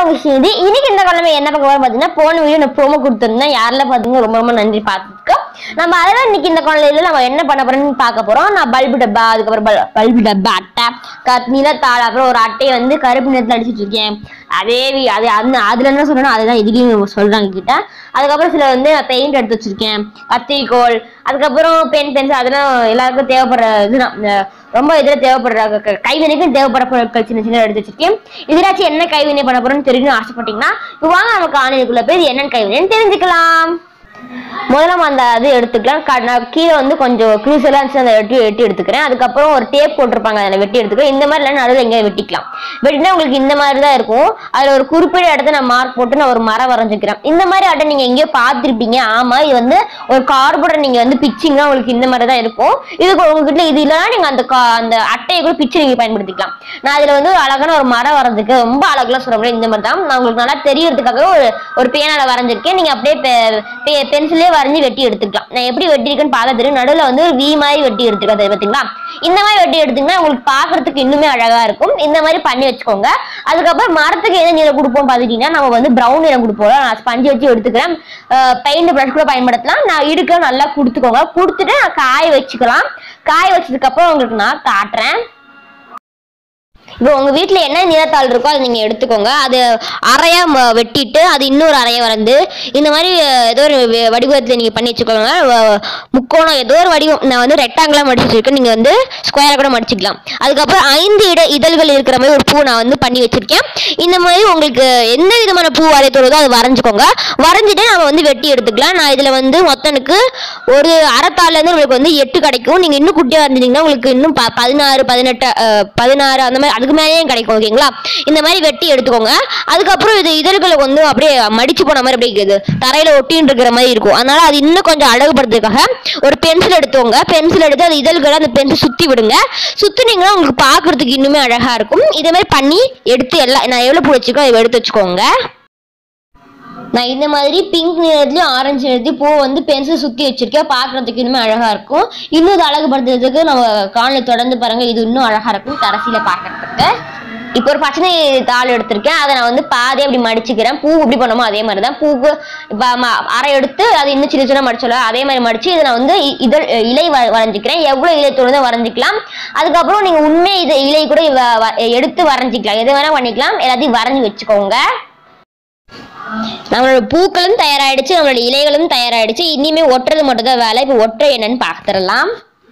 உங்க ஸ்ரீநிதி இன்னைக்கு இந்த கிழமை என்ன பார்க்க போறோம் பாத்தீங்கன்னா போன வீடியோ நான் ப்ரோமோ கொடுத்துருந்தேன் யாரெல்லாம் பாத்தீங்க ரொம்ப ரொம்ப நன்றி பார்த்துக்கோ நம்ம அதில் இன்னைக்கு இந்த குழந்தையில நம்ம என்ன பண்ண போறோம்னு பார்க்க போறோம் நான் பல்பு டப்பா அதுக்கப்புறம் பல் பல்பு டப்பா அட்டை க- நிலத்தாள் அப்புறம் ஒரு அட்டையை வந்து கருப்பு நிறத்தில் அடிச்சு வச்சிருக்கேன் அதே வி- அது அந்த அதுல என்ன சொல்றேனோ அதுதான் இதுலயும் சொல்றாங்க கிட்ட அதுக்கப்புறம் சில வந்து பெயிண்ட் எடுத்து வச்சிருக்கேன் கத்திரிக்கோல் அதுக்கப்புறம் பென் பென்சில் அதெல்லாம் எல்லாருக்கும் தேவைப்படுற இதுதான் இந்த ரொம்ப இதுல தேவைப்படுற க- க- கைவினைக்கும் தேவைப்படுற பொருட்கள் சின்ன சின்ன எடுத்து வச்சிருக்கேன் இதுலாச்சும் என்ன கைவினை பண்ண போறோம்னு தெரியும் ஆசைப்பட்டீங்கன்னா இப்ப வாங்க நமக்கு ஆணையத்துக்குள்ள போய் இது என்னென்ன கைவினைன்னு தெரிஞ்சுக்கலாம் முதல்ல நம்ம அந்த இது எடுத்துக்கலாம் க- நான் கீழே வந்து கொஞ்சம் க்ரூஸ் எல்லாம் இருந்துச்சு அதை வெட்டி வெட்டி எடுத்துக்கிறேன் அதுக்கப்புறம் ஒரு டேப் போட்டிருப்பாங்க அதில் வெட்டி எடுத்துக்கிறேன் இந்த மாதிரி இல்லை நடுவில் எங்கேயும் வெட்டிக்கலாம் வெட்டினா உங்களுக்கு இந்த மாதிரி தான் இருக்கும் அதில் ஒரு குறிப்பிட்ட இடத்த நான் மார்க் போட்டு நான் ஒரு மரம் வரைஞ்சிக்கிறேன் இந்த மாதிரி அட்டை நீங்கள் எங்கேயோ பார்த்துருப்பீங்க ஆமாம் இது வந்து ஒரு கார்போர்டை நீங்கள் வந்து பிச்சிங்கன்னா உங்களுக்கு இந்த மாதிரி தான் இருக்கும் இதுக்கு உங்ககிட்ட இது இல்லைன்னா நீங்கள் அந்த கா- அந்த அட்டையை கூட பிச்சு நீங்கள் பயன்படுத்திக்கலாம் நான் அதில் வந்து ஒரு அழகான ஒரு மரம் வரைஞ்சிருக்கு ரொம்ப அழகுலாம் சொல்ல முடியாது இந்த மாதிரி தான் நான் உங்களுக்கு நல்லா தெரியறதுக்காக ஒரு ஒரு பேனால வரைஞ்சிருக்கேன் நீங்கள் அப்படியே பென்சிலே வரைஞ்சி வெட்டி எடுத்துக்கலாம் நான் எப்படி வெட்டியிருக்கேன்னு பார்த்தா தெரியும் நடுவில் வந்து ஒரு வி மாதிரி வெட்டி எடுத்துக்கலாம் அது பார்த்தீங்களா இந்த மாதிரி வெட்டி எடுத்தீங்கன்னா உங்களுக்கு பார்க்கறதுக்கு இன்னுமே அழகா இருக்கும் இந்த மாதிரி பண்ணி வச்சுக்கோங்க அதுக்கப்புறம் மரத்துக்கு எந்த நிறம் கொடுப்போம் பார்த்துட்டீங்கன்னா நம்ம வந்து ப்ரௌன் நிறம் கொடுப்போம் நான் ஸ்பஞ்சு வச்சு எடுத்துக்கிறேன் பெயிண்ட் ப்ரஷ் கூட பயன்படுத்தலாம் நான் இடுக்க நல்லா கொடுத்துக்கோங்க கொடுத்துட்டு நான் காய வச்சுக்கலாம் காய வச்சதுக்கு அப்புறம் உங்களுக்கு நான் காட்டுறேன் இப்போ உங்க வீட்ல என்ன நிறத்தாள் இருக்கோ அதை நீங்க எடுத்துக்கோங்க அது அரையா ம- வெட்டிட்டு அது இன்னொரு அரையா வரைந்து இந்த மாதிரி அஹ், ஏதோ ஒரு வ- வடிவத்துல நீங்க பண்ணி வச்சுக்கோங்க வ- முக்கோணம் ஏதோ ஒரு வடிவம் நான் வந்து ரெக்டாங்கிளா மடிச்சு வச்சிருக்கேன் நீங்க வந்து ஸ்கொயரா கூட மடிச்சுக்கலாம் அதுக்கப்புறம் ஐந்து இட இதழ்கள் இருக்கிற மாதிரி ஒரு பூ நான் வந்து பண்ணி வச்சிருக்கேன் இந்த மாதிரி உங்களுக்கு எந்த விதமான பூ வரைய தோணுதோ அதை வரைஞ்சுக்கோங்க வரைஞ்சிட்டு நம்ம வந்து வெட்டி எடுத்துக்கலாம் நான் இதுல வந்து மொத்தனுக்கு ஒரு அரைத்தாள்ல இருந்து உங்களுக்கு வந்து எட்டு கிடைக்கும் நீங்க இன்னும் குட்டியா வரைஞ்சிட்டீங்கன்னா உங்களுக்கு இன்னும் ப- பதினாறு பதினெட்டு அஹ், பதினாறு அந்த மாதிரி அதுக்கு மேலேயும் கிடைக்கும் ஓகேங்களா இந்த மாதிரி வெட்டி எடுத்துக்கோங்க அதுக்கப்புறம் இது இதழ்களை வந்து அப்படியே மடிச்சு போன மாதிரி அப்படியே இது தரையில ஒட்டின்னு இருக்கிற மாதிரி இருக்கும் அதனால அது இன்னும் கொஞ்சம் அழகுபடுறதுக்காக ஒரு பென்சில் எடுத்துக்கோங்க பென்சில் எடுத்து அந்த இதழ்களை அந்த பென்சில் சுத்தி விடுங்க சுத்தினீங்கன்னா உங்களுக்கு பார்க்கிறதுக்கு இன்னுமே அழகா இருக்கும் இதே மாதிரி பண்ணி எடுத்து எல்லாம் நான் எவ்வளவு பூ வச்சுக்கோ அதை எடுத்து வச்சுக்கோங்க நான் இந்த மாதிரி பிங்க் நிறத்துலயும் ஆரஞ்சு நிறத்துலயும் பூ வந்து பென்சில் சுத்தி வச்சிருக்கேன் பார்க்கறதுக்கு இன்னுமே அழகா இருக்கும் இன்னும் இது அழகுபடுத்துறதுக்கு நம்ம காலில் தொடர்ந்து பாருங்க இது இன்னும் அழகா இருக்கும் கடைசியில பார்க்கறதுக்கு இப்போ ஒரு பச்சனை தாள் எடுத்திருக்கேன் அதை நான் வந்து பாதி அப்படி மடிச்சுக்கிறேன் பூ எப்படி பண்ணமோ அதே மாதிரி தான் பூக்கு இப்போ அரை எடுத்து அது இன்னும் சின்ன சின்ன மடிச்சோல அதே மாதிரி மடிச்சு இதை நான் வந்து இ- இதழ் இலை வ- வரைஞ்சிக்கிறேன் எவ்வளவு இலை தோணுதோ வரைஞ்சிக்கலாம் அதுக்கப்புறம் நீங்க உண்மை இது இலை கூட வ- வ- எடுத்து வரைஞ்சிக்கலாம் எது வேணா பண்ணிக்கலாம் எல்லாத்தையும் வரைஞ்சி வச்சுக்கோங்க நம்மளோட பூக்களும் தயாராயிடுச்சு நம்மளோட இலைகளும் தயாராயிடுச்சு இனிமே ஒட்டுறது மட்டும் தான் வேலை இப்போ ஒட்டுற என்னன்னு பார்த்துடலாம்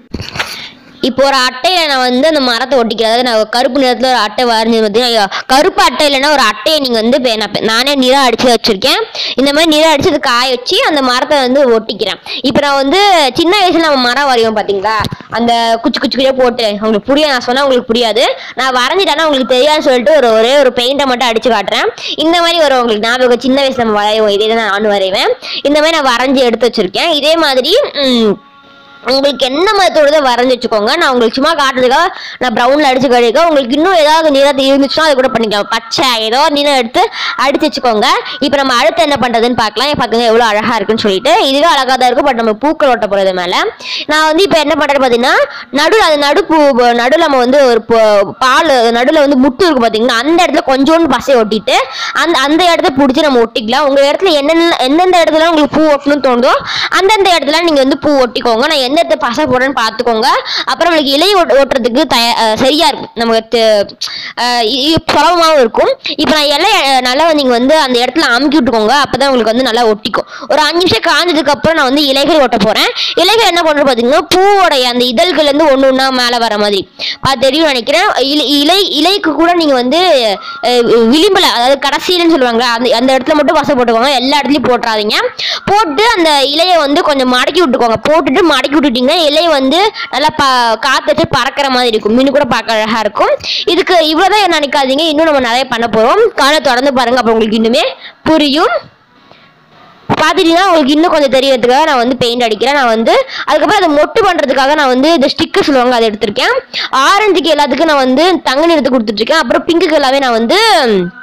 இப்போ ஒரு அட்டையில நான் வந்து அந்த மரத்தை ஒட்டிக்கிறேன் அதாவது நான் கருப்பு நிறத்துல ஒரு அட்டை வரைஞ்சி பார்த்தீங்கன்னா கருப்பு அட்டை இல்லைன்னா ஒரு அட்டையை நீங்க வந்து இப்ப நான் இப்ப நானே நிறம் அடிச்சு வச்சிருக்கேன் இந்த மாதிரி நிறம் அடிச்சு அதை காய வச்சு அந்த மரத்தை வந்து ஒட்டிக்கிறேன் இப்போ நான் வந்து சின்ன வயசுல நம்ம மரம் வரைவோம் பாத்தீங்களா அந்த குச்சி குச்சி குச்சியா போட்டு உங்களுக்கு புரியாது நான் சொன்னா உங்களுக்கு புரியாது நான் வரைஞ்சிட்டேன்னா உங்களுக்கு தெரியாதுன்னு சொல்லிட்டு ஒரு ஒரே ஒரு பெயிண்டை மட்டும் அடிச்சு காட்டுறேன் இந்த மாதிரி வரும் உங்களுக்கு ஞாபகம் சின்ன வயசுல நம்ம வரைவோம் இதே தான் நானும் வரைவேன் இந்த மாதிரி நான் வரைஞ்சி எடுத்து வச்சிருக்கேன் இதே மாதிரி ம், உங்களுக்கு என்ன மதத்தோட வரைஞ்சி வச்சுக்கோங்க நான் உங்களுக்கு சும்மா காட்டுறதுக்காக நான் ப்ரௌன்ல அடிச்சு கழிக்க உங்களுக்கு இன்னும் ஏதாவது நிறத்து இருந்துச்சுன்னா அதை கூட பண்ணிக்கலாம் பச்சை ஏதோ ஒரு நிறம் எடுத்து அடிச்சு வச்சுக்கோங்க இப்போ நம்ம அடுத்து என்ன பண்றதுன்னு பார்க்கலாம் பாருங்க எவ்வளவு அழகா இருக்குன்னு சொல்லிட்டு இதுவே அழகா தான் இருக்கும் பட் நம்ம பூக்கள் ஒட்ட போறது மேல நான் வந்து இப்போ என்ன பண்றேன் பார்த்தீங்கன்னா நடுவில் அது நடு பூ நடுவில் நம்ம வந்து ஒரு பு- பால் நடுவில் வந்து முட்டு இருக்கு பார்த்தீங்கன்னா அந்த இடத்துல கொஞ்சோண்டு பசை ஒட்டிட்டு அந்த அந்த இடத்த பிடிச்சி நம்ம ஒட்டிக்கலாம் உங்க இடத்துல என்னென்ன எந்தெந்த இடத்துல உங்களுக்கு பூ ஒட்டணும்னு தோணுதோ அந்தந்த இடத்துல நீங்க வந்து பூ ஒட்டிக்கோங்க நான் எந்த இடத்துல பசை போடுறேன்னு பார்த்துக்கோங்க அப்புறம் உங்களுக்கு இலை ஓட்- ஓட்டுறதுக்கு தய அஹ் சரியா இருக்கும் நமக்கு தெ- அஹ் இ- இ- சுலபமாவும் இருக்கும் இப்போ நான் இலை அஹ், நல்லா நீங்க வந்து அந்த இடத்துல அமுக்கி விட்டுக்கோங்க அப்பதான் உங்களுக்கு வந்து நல்லா ஒட்டிக்கும் ஒரு அஞ்சு நிமிஷம் காஞ்சதுக்கு அப்புறம் நான் வந்து இலைகள் ஒட்ட போறேன் இலைகள் என்ன பண்றோம் பாத்தீங்கன்னா பூவோடைய அந்த இதழ்கள் இருந்து ஒண்ணு ஒண்ணா மேல வர மாதிரி அது தெரியும் நினைக்கிறேன் இலை இலை இலைக்கு கூட நீங்க வந்து அஹ், விளிம்புல அதாவது கடைசியிலன்னு சொல்லுவாங்க அந்த அந்த இடத்துல மட்டும் பசை போட்டுக்கோங்க எல்லா இடத்துலயும் போட்டுறாதீங்க போட்டு அந்த இலையை வந்து கொஞ்சம் மடக்கி விட்டுக்கோங்க போட்டுட்டு மடக்கி விட்டுட்டீங்கன்னா இலை வந்து நல்லா ப காத்து வச்சு பறக்கிற மாதிரி இருக்கும் மீன் கூட பார்க்க அழகா இருக்கும் இதுக்கு இவ்வளவுதான் நினைக்காதீங்க இன்னும் நம்ம நிறைய பண்ண போறோம் காலை தொடர்ந்து பாருங்க அப்ப உங்களுக்கு இன்னுமே புரியும் பார்த்துட்டீங்கன்னா உங்களுக்கு இன்னும் கொஞ்சம் தெரியறதுக்காக நான் வந்து பெயிண்ட் அடிக்கிறேன் நான் வந்து அதுக்கப்புறம் அதை மொட்டு பண்ணுறதுக்காக நான் வந்து இந்த ஸ்டிக்கர் சொல்லுவாங்க அதை எடுத்திருக்கேன் ஆரஞ்சுக்கு எல்லாத்துக்கும் நான் வந்து தங்க நிறத்தை கொடுத்துட்ருக்கேன் அப்புறம் பிங்குக்கு எல்லாமே நான் வந்து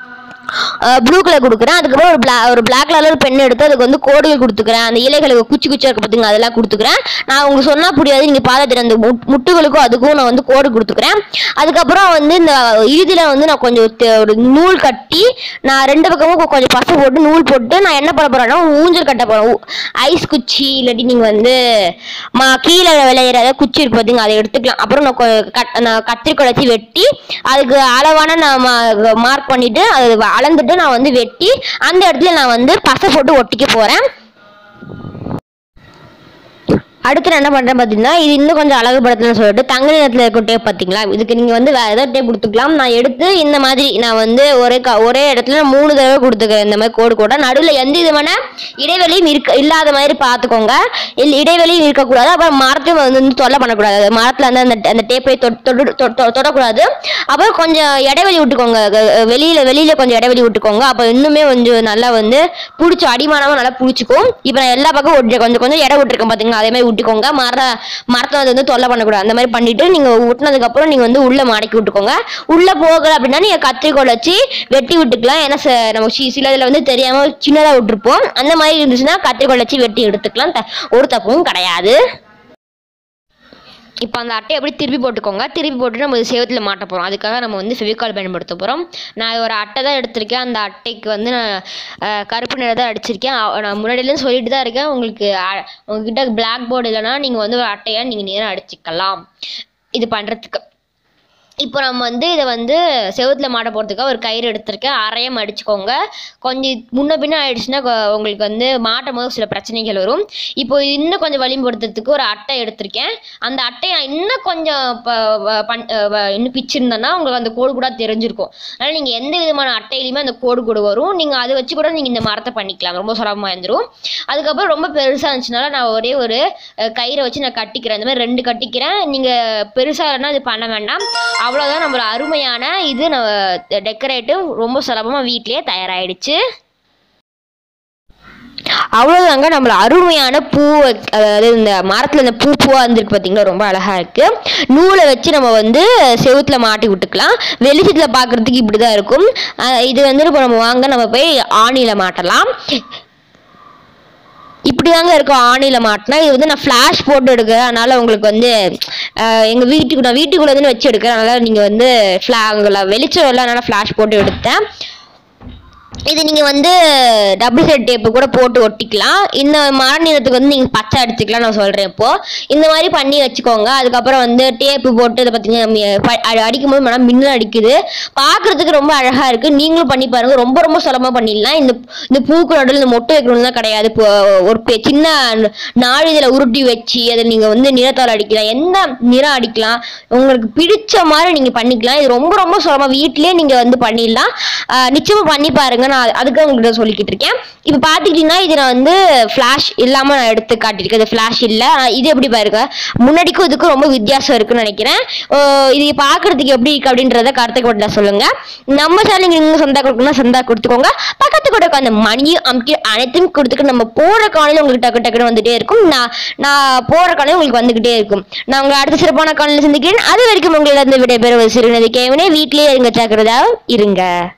ப்ளூ கலர் கொடுக்குறேன் அதுக்கப்புறம் ஒரு பிளா ஒரு பிளாக் கலர் பென் எடுத்து அதுக்கு வந்து கோடுகள் கொடுத்துக்கிறேன் அந்த இலைகளுக்கு குச்சி குச்சியாக இருக்க பார்த்தீங்க அதெல்லாம் கொடுத்துக்கிறேன் நான் உங்களுக்கு சொன்னா புரியாது நீங்கள் பார்த்துட்டு அந்த முட்- முட்டுகளுக்கும் அதுக்கும் நான் வந்து கோடு கொடுத்துக்கிறேன் அதுக்கப்புறம் வந்து இந்த இறுதியில் வந்து நான் கொஞ்சம் தெ- ஒரு நூல் கட்டி நான் ரெண்டு பக்கமும் கொ- கொஞ்சம் பசை போட்டு நூல் போட்டு நான் என்ன பண்ண போறேன்னா ஊஞ்சல் கட்ட போறேன் ஐஸ் குச்சி இல்லாட்டி நீங்கள் வந்து மா கீழே விளையிற ஏதாவது குச்சி இருக்கு பார்த்தீங்க அதை எடுத்துக்கலாம் அப்புறம் நான் கொ- கட் நான் கத்திரிக்கோல் வச்சு வெட்டி அதுக்கு அளவான நான் மார்க் பண்ணிட்டு அது அளந்துட்டு நான் வந்து வெட்டி அந்த இடத்துல நான் வந்து பசை போட்டு ஒட்டிக்க போறேன் அடுத்து நான் என்ன பண்றேன் பார்த்தீங்கன்னா இது இன்னும் கொஞ்சம் அழகுபடுத்தணும்னு சொல்லிட்டு தங்க நிறத்தில் இருக்க டேப் பார்த்தீங்களா இதுக்கு நீங்கள் வந்து வேறு ஏதாவது டேப் கொடுத்துக்கலாம் நான் எடுத்து இந்த மாதிரி நான் வந்து ஒரே க ஒரே இடத்துல மூணு தடவை கொடுத்துக்கிறேன் இந்த மாதிரி கோடு கூட நடுவில் எந்த விதமான இடைவெளியும் இருக்க இல்லாத மாதிரி பார்த்துக்கோங்க இல்லை இடைவெளியும் இருக்கக்கூடாது அப்புறம் மரத்தையும் வந்து வந்து தொல்லை பண்ணக்கூடாது மரத்தில் வந்து அந்த அந்த டேப்பை தொட்டு தொட்டு- தொ- தொடக்கூடாது அப்புறம் கொஞ்சம் இடைவெளி விட்டுக்கோங்க க- வெளியில வெளியில கொஞ்சம் இடைவெளி விட்டுக்கோங்க அப்போ இன்னுமே கொஞ்சம் நல்லா வந்து பிடிச்சி அடிமானமும் நல்லா பிடிச்சிக்கும் இப்போ நான் எல்லா பக்கம் ஒட்டி கொஞ்சம் கொஞ்சம் இடம் விட்டுருக்கேன் பார்த்தீங்களா அதே மாதிரி விட்டுக்கோங்க மர மரத்தை வந்து வந்து தொல்லை பண்ணக்கூடாது அந்த மாதிரி பண்ணிட்டு நீங்க விட்டுனதுக்கு அப்புறம் நீங்க வந்து உள்ள மடக்கி விட்டுக்கோங்க உள்ள போகல அப்படின்னா நீங்க கத்திரிக்கோல் வச்சு வெட்டி விட்டுக்கலாம் ஏன்னா ச- நம்ம சி- சில இதுல வந்து தெரியாம சின்னதா விட்டுருப்போம் அந்த மாதிரி இருந்துச்சுன்னா கத்திரிக்கோல் வச்சு வெட்டி எடுத்துக்கலாம் த- ஒரு தப்பும் கிடையாது இப்போ அந்த அட்டையை அப்படியே திருப்பி போட்டுக்கோங்க திருப்பி போட்டு நம்ம சேவத்தில் மாட்ட போகிறோம் அதுக்காக நம்ம வந்து ஃபெவிகால் பயன்படுத்த போகிறோம் நான் ஒரு அட்டை தான் எடுத்திருக்கேன் அந்த அட்டைக்கு வந்து நான் அஹ், கருப்பு நிறம் தான் அடிச்சிருக்கேன் அவ- நான் முன்னாடியிலேருந்து சொல்லிட்டு தான் இருக்கேன் உங்களுக்கு அ- உங்ககிட்ட பிளாக் போர்டு இல்லைன்னா நீங்கள் வந்து ஒரு அட்டையை நீங்கள் நேரம் அடிச்சுக்கலாம் இது பண்ணுறதுக்கு இப்போ நம்ம வந்து இதை வந்து செவுத்துல மாட்ட போகிறதுக்காக ஒரு கயிறு எடுத்திருக்கேன் அரையம் அடிச்சுக்கோங்க கொஞ்சம் முன்ன பின்ன ஆயிடுச்சுன்னா கொ- உங்களுக்கு வந்து மாட்டும் போது சில பிரச்சனைகள் வரும் இப்போ இன்னும் கொஞ்சம் வலிமைப்படுத்துறதுக்கு ஒரு அட்டை எடுத்திருக்கேன் அந்த அட்டையை நான் இன்னும் கொஞ்சம் ப- வ- பண் அஹ் வ- இன்னும் பிச்சிருந்தேன்னா உங்களுக்கு அந்த கோடு கூட தெரிஞ்சிருக்கும் அதனால் நீங்கள் எந்த விதமான அட்டையிலையுமே அந்த கோடு கூட வரும் நீங்கள் அதை வச்சு கூட நீங்கள் இந்த மரத்தை பண்ணிக்கலாம் ரொம்ப சுலபமாக இருந்துரும் அதுக்கப்புறம் ரொம்ப பெருசாக இருந்துச்சுனால நான் ஒரே ஒரு அஹ், கயிறை வச்சு நான் கட்டிக்கிறேன் இந்த மாதிரி ரெண்டு கட்டிக்கிறேன் நீங்கள் பெருசாக இல்லைன்னா இது பண்ண வேண்டாம் அவ்வளோதான் நம்மளோட அருமையான இது நம்ம டெக்கரேட்டிவ் ரொம்ப சுலபமாக வீட்லயே தயாராகிடுச்சு அவ்வளோதாங்க நம்மள அருமையான பூ அதாவது இந்த மரத்தில் இந்த பூ பூவாக இருந்திருக்கு பார்த்தீங்களா ரொம்ப அழகா இருக்கு நூலை வச்சு நம்ம வந்து செவுத்துல மாட்டி விட்டுக்கலாம் வெளிச்சத்தில் பார்க்கறதுக்கு இப்படி தான் இருக்கும் அஹ் இது வந்து இப்போ நம்ம வாங்க நம்ம போய் ஆணியில் மாட்டலாம் இப்படி தாங்க இருக்கும் ஆணியில் மாட்டினா இது வந்து நான் ஃப்ளாஷ் போட்டு எடுக்கிறேன் அதனால உங்களுக்கு வந்து அஹ், எங்க வீட்டுக்கு நான் வீட்டுக்குள்ள இருந்து வச்சு எடுக்கிறேன் அதனால நீங்க வந்து ஃப்ளா உங்களை வெளிச்சம் இல்லை அதனால ஃப்ளாஷ் போட்டு எடுத்தேன் இது நீங்க வந்து டபுள் சைட் டேப்பு கூட போட்டு ஒட்டிக்கலாம் இந்த மர நிறத்துக்கு வந்து நீங்க பச்சை அடிச்சுக்கலாம் நான் சொல்றேன் இப்போ இந்த மாதிரி பண்ணி வச்சுக்கோங்க அதுக்கப்புறம் வந்து டேப்பு போட்டு இதை பார்த்தீங்கன்னா அடிக்கும் போது மனம் மின்னல் அடிக்குது பார்க்கிறதுக்கு ரொம்ப அழகா இருக்கு நீங்களும் பண்ணி பாருங்க ரொம்ப ரொம்ப சுலபமா பண்ணிடலாம் இந்த இந்த பூக்கு நடுவில் இந்த மொட்டை வைக்கணும்லாம் கிடையாது இப்போ ஒரு பெ- சின்ன நாளிதழை உருட்டி வச்சு அதை நீங்க வந்து நிறத்தால் அடிக்கலாம் எந்த நிறம் அடிக்கலாம் உங்களுக்கு பிடிச்ச மாதிரி நீங்க பண்ணிக்கலாம் இது ரொம்ப ரொம்ப சுலபமா வீட்டிலேயே நீங்க வந்து பண்ணிடலாம் ஆஹ் நிச்சயமா பண்ணி பாருங்க நான் அது- அதுக்கு உங்கள்கிட்ட சொல்லிக்கிட்டு இருக்கேன் இப்போ பார்த்துக்கிட்டிங்கன்னா இது நான் வந்து ஃப்ளாஷ் இல்லாம நான் எடுத்து காட்டியிருக்கேன் இது ஃப்ளாஷ் இல்லை ஆனா இது எப்படி பாருங்க முன்னாடிக்கும் இதுக்கும் ரொம்ப வித்தியாசம் இருக்குன்னு நினைக்கிறேன் ஆஹ் இது பார்க்கறதுக்கு எப்படி இருக்கு அப்படின்றத கருத்துக்கு மட்டும் சொல்லுங்க நம்ம சேனல் நீங்க சொந்தா கொடுக்கணும்னா சொந்தா கொடுத்துக்கோங்க பக்கத்து கூட அந்த மணியும் அமுக்கி அனைத்தையும் கொடுத்துட்டு நம்ம போற காலையில் உங்களுக்கு டக்கு டக்குன்னு வந்துட்டே இருக்கும் நான் நான் போற காலையில் உங்களுக்கு வந்துகிட்டே இருக்கும் நான் உங்களை அடுத்த சிறப்பான காலையில் சந்திக்கிறேன் அது வரைக்கும் உங்களிடம் விடைபெறுவது சிறுநதி கேவனே வீட்டிலேயே இருங்க ஜாக்கிரதா இருங்க